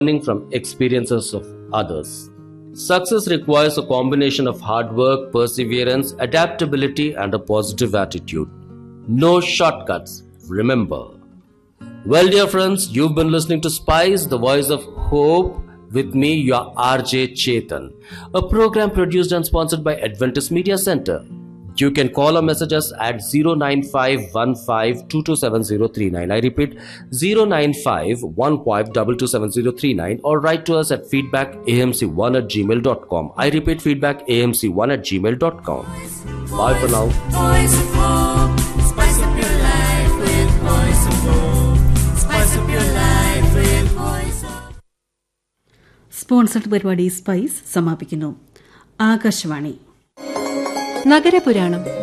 learning from experiences of others. Success requires a combination of hard work, perseverance, adaptability, and a positive attitude. No shortcuts, remember. Well, dear friends, you've been listening to Spice, the voice of hope, with me, your RJ Chetan, a program produced and sponsored by Adventist Media Center. You can call or message us at 09515227039. I repeat 09515227039 or write to us at feedbackamc1 at gmail.com. I repeat feedbackamc1 at gmail.com. Bye for now. Voice of hope, spice up your life with voice of hope. Spice up your life with voice of sponsored പരിപാടി spice സമാപിക്കുന്നു ആകാശവാണി നഗരപുരാണം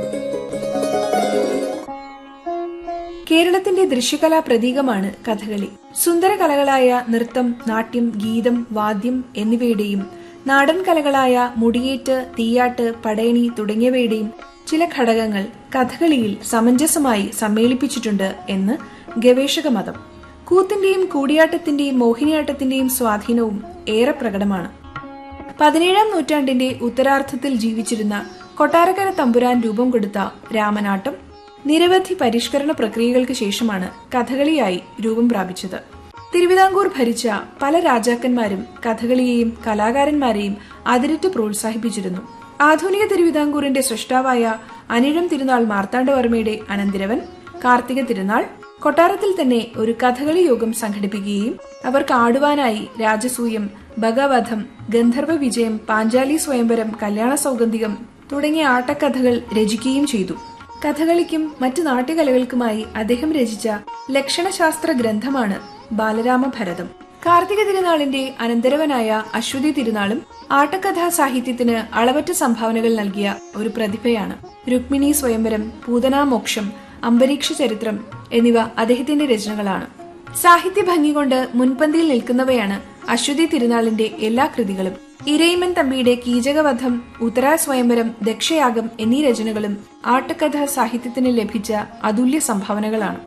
കേരളത്തിന്റെ ദൃശ്യകലാ പ്രതീകമാണ് കഥകളി സുന്ദര കലകളായ നൃത്തം നാട്യം ഗീതം വാദ്യം എന്നിവയുടെയും നാടൻ കലകളായ മുടിയേറ്റ് തീയാട്ട് പടയണി തുടങ്ങിയവയുടെയും ചില ഘടകങ്ങൾ കഥകളിയിൽ സമഞ്ജസമായി സമ്മേളിപ്പിച്ചിട്ടുണ്ട് എന്ന് ഗവേഷക മതം കൂത്തിന്റെയും കൂടിയാട്ടത്തിന്റെയും മോഹിനിയാട്ടത്തിന്റെയും സ്വാധീനവും ഏറെ പ്രകടമാണ് പതിനേഴാം നൂറ്റാണ്ടിന്റെ ഉത്തരാർദ്ധത്തിൽ ജീവിച്ചിരുന്ന കൊട്ടാരക്കര തമ്പുരാൻ രൂപം കൊടുത്ത രാമനാട്ടം നിരവധി പരിഷ്കരണ പ്രക്രിയകൾക്ക് ശേഷമാണ് കഥകളിയായി രൂപം പ്രാപിച്ചത് തിരുവിതാംകൂർ ഭരിച്ച പല രാജാക്കന്മാരും കഥകളിയെയും കലാകാരന്മാരെയും അതിരിട്ട് പ്രോത്സാഹിപ്പിച്ചിരുന്നു ആധുനിക തിരുവിതാംകൂറിന്റെ സൃഷ്ടാവായ അനിഴം തിരുനാൾ മാർത്താണ്ഡവർമ്മയുടെ അനന്തിരവൻ കാർത്തിക തിരുനാൾ കൊട്ടാരത്തിൽ തന്നെ ഒരു കഥകളി യോഗം സംഘടിപ്പിക്കുകയും അവർക്ക് ആടുവാനായി രാജസൂയം ഭഗവധം ഗന്ധർവ വിജയം പാഞ്ചാലി സ്വയംവരം കല്യാണ സൗഗന്ധികം തുടങ്ങിയ ആട്ടക്കഥകൾ രചിക്കുകയും ചെയ്തു കഥകളിക്കും മറ്റു നാട്യകലകൾക്കുമായി അദ്ദേഹം രചിച്ച ലക്ഷണശാസ്ത്ര ഗ്രന്ഥമാണ് ബാലരാമഭരതം കാർത്തിക തിരുനാളിന്റെ അനന്തരവനായ അശ്വതി തിരുനാളും ആട്ടക്കഥാ സാഹിത്യത്തിന് അളവറ്റ സംഭാവനകൾ നൽകിയ ഒരു പ്രതിഭയാണ് രുക്മിണി സ്വയംവരം പൂതനാമോക്ഷം അംബരീക്ഷ ചരിത്രം എന്നിവ അദ്ദേഹത്തിന്റെ രചനകളാണ് സാഹിത്യ ഭംഗി കൊണ്ട് മുൻപന്തിയിൽ നിൽക്കുന്നവയാണ് അശ്വതി തിരുനാളിന്റെ എല്ലാ കൃതികളും ഇരയിമൻ തമ്പിയുടെ കീചകവധം ഉത്തരാ സ്വയംവരം ദക്ഷയാഗം എന്നീ രചനകളും ആട്ടക്കഥാ സാഹിത്യത്തിന് ലഭിച്ച അതുല്യ സംഭാവനകളാണ്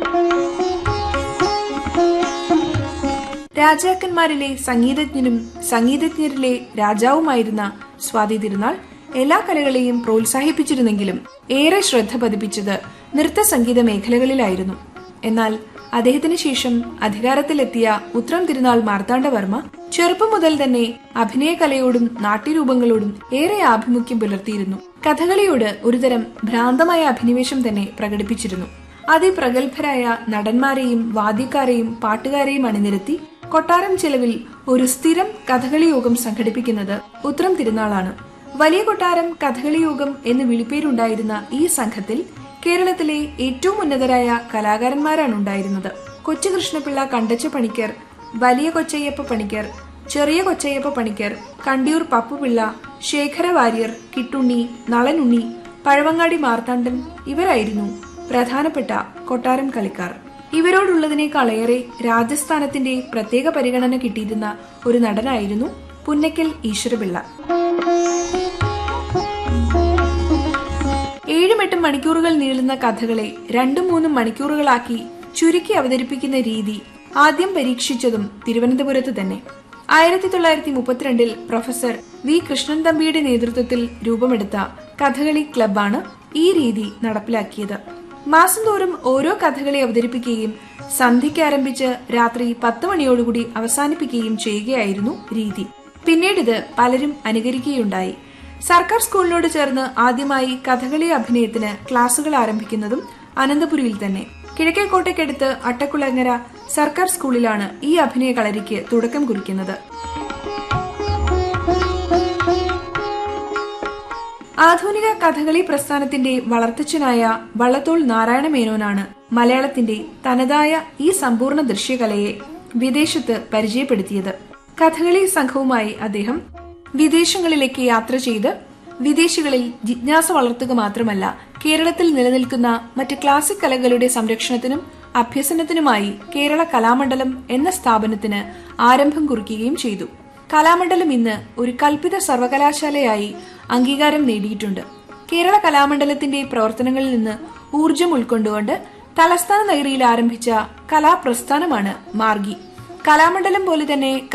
രാജാക്കന്മാരിലെ സംഗീതജ്ഞനും സംഗീതജ്ഞരിലെ രാജാവുമായിരുന്ന സ്വാതി തിരുനാൾ എല്ലാ കലകളെയും പ്രോത്സാഹിപ്പിച്ചിരുന്നെങ്കിലും ഏറെ ശ്രദ്ധ പതിപ്പിച്ചത് നൃത്ത സംഗീത മേഖലകളിലായിരുന്നു എന്നാൽ അദ്ദേഹത്തിന് ശേഷം അധികാരത്തിലെത്തിയ ഉത്രം തിരുനാൾ മാർത്താണ്ഡവർമ്മ ചെറുപ്പം മുതൽ തന്നെ അഭിനയകലയോടും നാട്യരൂപങ്ങളോടും ഏറെ ആഭിമുഖ്യം പുലർത്തിയിരുന്നു കഥകളിയോട് ഒരുതരം ഭ്രാന്തമായ അഭിനിവേശം തന്നെ പ്രകടിപ്പിച്ചിരുന്നു അതിപ്രഗത്ഭരായ നടന്മാരെയും വാദ്യക്കാരെയും പാട്ടുകാരെയും അണിനിരത്തി കൊട്ടാരം ചെലവിൽ ഒരു സ്ഥിരം കഥകളി യോഗം സംഘടിപ്പിക്കുന്നത് ഉത്രം തിരുനാളാണ് വലിയ കൊട്ടാരം കഥകളി യോഗം എന്ന് വിളിപ്പേരുണ്ടായിരുന്ന ഈ സംഘത്തിൽ കേരളത്തിലെ ഏറ്റവും ഉന്നതരായ കലാകാരന്മാരാണ് ഉണ്ടായിരുന്നത് കൊച്ചു കൃഷ്ണപിള്ള കണ്ടച്ച പണിക്കർ വലിയ കൊച്ചയ്യപ്പ പണിക്കർ ചെറിയ കൊച്ചയ്യപ്പ പണിക്കർ കണ്ടിയൂർ പപ്പുപിള്ള ശേഖര വാര്യർ കിട്ടുണ്ണി നളനുണ്ണി പഴവങ്ങാടി മാർത്താണ്ഡൻ ഇവരായിരുന്നു പ്രധാനപ്പെട്ട കൊട്ടാരം കളിക്കാർ ഇവരോടുള്ളതിനേക്കാളേറെ രാജസ്ഥാനത്തിന്റെ പ്രത്യേക പരിഗണന കിട്ടിയിരുന്ന ഒരു നടനായിരുന്നു പുന്നക്കൽ ഈശ്വരപിള്ള ഏഴും എട്ടും മണിക്കൂറുകൾ നീളുന്ന കഥകളെ രണ്ടും മൂന്നും മണിക്കൂറുകളാക്കി ചുരുക്കി അവതരിപ്പിക്കുന്ന രീതി ആദ്യം പരീക്ഷിച്ചതും തിരുവനന്തപുരത്ത് തന്നെ ആയിരത്തി തൊള്ളായിരത്തി മുപ്പത്തിരണ്ടിൽ പ്രൊഫസർ വി കൃഷ്ണൻ തമ്പിയുടെ നേതൃത്വത്തിൽ രൂപമെടുത്ത കഥകളി ക്ലബാണ് ഈ രീതി നടപ്പിലാക്കിയത് മാസം തോറും ഓരോ കഥകളി അവതരിപ്പിക്കുകയും സന്ധ്യയ്ക്ക് ആരംഭിച്ച് രാത്രി പത്ത് മണിയോടുകൂടി അവസാനിപ്പിക്കുകയും ചെയ്യുകയായിരുന്നു രീതി പിന്നീട് ഇത് പലരും അനുകരിക്കുകയുണ്ടായി സർക്കാർ സ്കൂളിനോട് ചേർന്ന് ആദ്യമായി കഥകളി അഭിനയത്തിന് ക്ലാസുകൾ ആരംഭിക്കുന്നതും അനന്തപുരിയിൽ തന്നെ കിഴക്കേക്കോട്ടയ്ക്കടുത്ത് അട്ടക്കുളങ്ങര സർക്കാർ സ്കൂളിലാണ് ഈ അഭിനയ കളരിക്ക് തുടക്കം കുറിക്കുന്നത് ആധുനിക കഥകളി പ്രസ്ഥാനത്തിന്റെ വളർത്തച്ഛനായ വള്ളത്തോൾ നാരായണ മേനോനാണ് മലയാളത്തിന്റെ തനതായ ഈ സമ്പൂർണ്ണ ദൃശ്യകലയെ വിദേശത്ത് പരിചയപ്പെടുത്തിയത് കഥകളി സംഘവുമായി അദ്ദേഹം വിദേശങ്ങളിലേക്ക് യാത്ര ചെയ്ത് വിദേശികളിൽ ജിജ്ഞാസ വളർത്തുക മാത്രമല്ല കേരളത്തിൽ നിലനിൽക്കുന്ന മറ്റ് ക്ലാസിക് കലകളുടെ സംരക്ഷണത്തിനും അഭ്യസനത്തിനുമായി കേരള കലാമണ്ഡലം എന്ന സ്ഥാപനത്തിന് ആരംഭം കുറിക്കുകയും ചെയ്തു കലാമണ്ഡലം ഇന്ന് ഒരു കൽപ്പിത സർവകലാശാലയായി അംഗീകാരം നേടിയിട്ടുണ്ട് കേരള കലാമണ്ഡലത്തിന്റെ പ്രവർത്തനങ്ങളിൽ നിന്ന് ഊർജം ഉൾക്കൊണ്ടുകൊണ്ട് തലസ്ഥാന നഗരിയിൽ ആരംഭിച്ച കലാപ്രസ്ഥാനമാണ് മാർഗി കലാമണ്ഡലം പോലെ തന്നെ